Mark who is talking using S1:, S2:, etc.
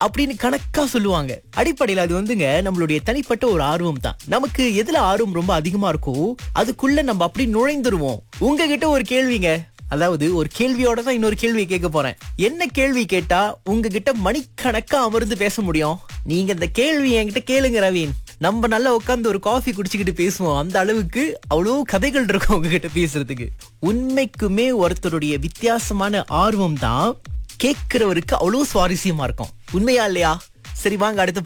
S1: அப்படின்னு கணக்கா சொல்லுவாங்க அடிப்படையில அது வந்துங்க நம்மளுடைய தனிப்பட்ட ஒரு ஆர்வம் தான் நமக்கு எதுல ஆர்வம் ரொம்ப அதிகமா இருக்கோ அதுக்குள்ள நம்ம அப்படி நுழைந்துருவோம் உங்ககிட்ட ஒரு கேள்விங்க அதாவது ஒரு கேள்வியோட தான் இன்னொரு கேள்வி கேட்க போறேன் என்ன கேள்வி கேட்டா உங்ககிட்ட மணிக்கணக்கா அமர்ந்து பேச முடியும் நீங்க இந்த கேள்வி என்கிட்ட கேளுங்க ரவீன் நம்ம நல்லா உட்காந்து ஒரு காஃபி குடிச்சுக்கிட்டு பேசுவோம் அந்த அளவுக்கு அவ்வளவு கதைகள் இருக்கும் உங்ககிட்ட பேசுறதுக்கு உண்மைக்குமே ஒருத்தருடைய வித்தியாசமான ஆர்வம் தான் கேட்கிறவருக்கு அவ்வளவு சுவாரஸ்யமா இருக்கும் உண்மையா இல்லையா சரி வாங்க அடுத்த